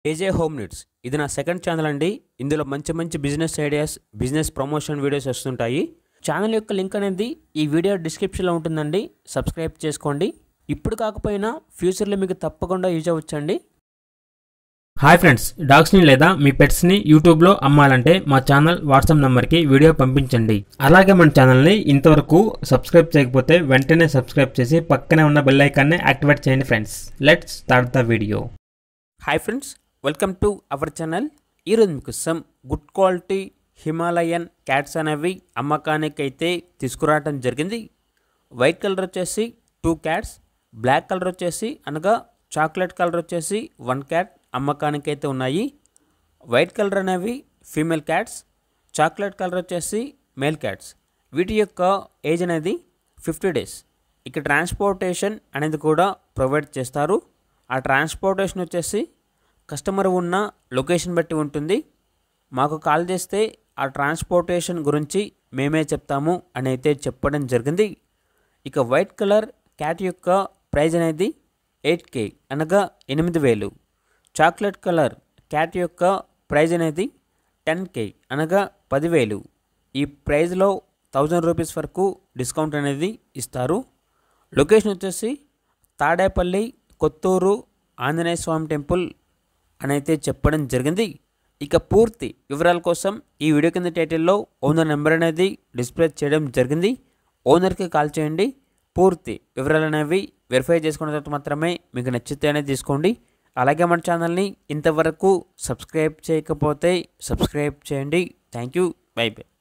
ఏజే home needs ఇది నా second channel అండి ఇందులో మంచి మంచి business ideas business promotion videos వస్తుంటాయి ఛానల్ యొక్క లింక్ అనేది ఈ వీడియో డిస్క్రిప్షన్లో ఉంటుందండి సబ్స్క్రైబ్ చేసుకోండి ఇప్పుడు కాకపోయినా ఫ్యూచర్లో మీకు తప్పకుండా యూజ్ అవ్వచ్చండి హాయ్ ఫ్రెండ్స్ డాగ్స్ని లేదా మీ పెట్స్ని యూట్యూబ్లో అమ్మాలంటే మా ఛానల్ వాట్సాప్ నెంబర్కి వీడియో పంపించండి అలాగే మన ఛానల్ని ఇంతవరకు సబ్స్క్రైబ్ చేయకపోతే వెంటనే సబ్స్క్రైబ్ చేసి పక్కనే ఉన్న బెల్ ఐకాన్ని యాక్టివేట్ చేయండి friends let's start the video hi friends welcome to our channel ఈరోజు మీకు some good quality Himalayan cats అనేవి అమ్మకానికి అయితే తీసుకురావడం జరిగింది వైట్ కలర్ వచ్చేసి టూ క్యాట్స్ బ్లాక్ కలర్ వచ్చేసి అనగా చాక్లెట్ కలర్ వచ్చేసి వన్ క్యాట్ అమ్మకానికి అయితే ఉన్నాయి వైట్ కలర్ అనేవి ఫీమేల్ క్యాట్స్ చాక్లెట్ కలర్ వచ్చేసి మేల్ క్యాట్స్ వీటి యొక్క ఏజ్ అనేది ఫిఫ్టీ డేస్ ఇక ట్రాన్స్పోర్టేషన్ అనేది కూడా ప్రొవైడ్ చేస్తారు ఆ ట్రాన్స్పోర్టేషన్ వచ్చేసి కస్టమర్ ఉన్న లొకేషన్ బట్టి ఉంటుంది మాకు కాల్ చేస్తే ఆ ట్రాన్స్పోర్టేషన్ గురించి మేమే చెప్తాము అని అయితే చెప్పడం జరిగింది ఇక వైట్ కలర్ క్యాట్ యొక్క ప్రైజ్ అనేది ఎయిట్ కే అనగా ఎనిమిది వేలు చాక్లెట్ కలర్ క్యాట్ యొక్క ప్రైజ్ అనేది టెన్ కే అనగా పదివేలు ఈ ప్రైజ్లో థౌజండ్ రూపీస్ వరకు డిస్కౌంట్ అనేది ఇస్తారు లొకేషన్ వచ్చేసి తాడేపల్లి కొత్తూరు ఆంజనేయ స్వామి టెంపుల్ అని అయితే చెప్పడం జరిగింది ఇక పూర్తి వివరాల కోసం ఈ వీడియో కింద టైటిల్లో ఓనర్ నెంబర్ అనేది డిస్ప్లే చేయడం జరిగింది ఓనర్కి కాల్ చేయండి పూర్తి వివరాలు అనేవి వెరిఫై చేసుకున్న తర్వాత మాత్రమే మీకు నచ్చితేనే తీసుకోండి అలాగే మన ఛానల్ని ఇంతవరకు సబ్స్క్రైబ్ చేయకపోతే సబ్స్క్రైబ్ చేయండి థ్యాంక్ యూ బై బై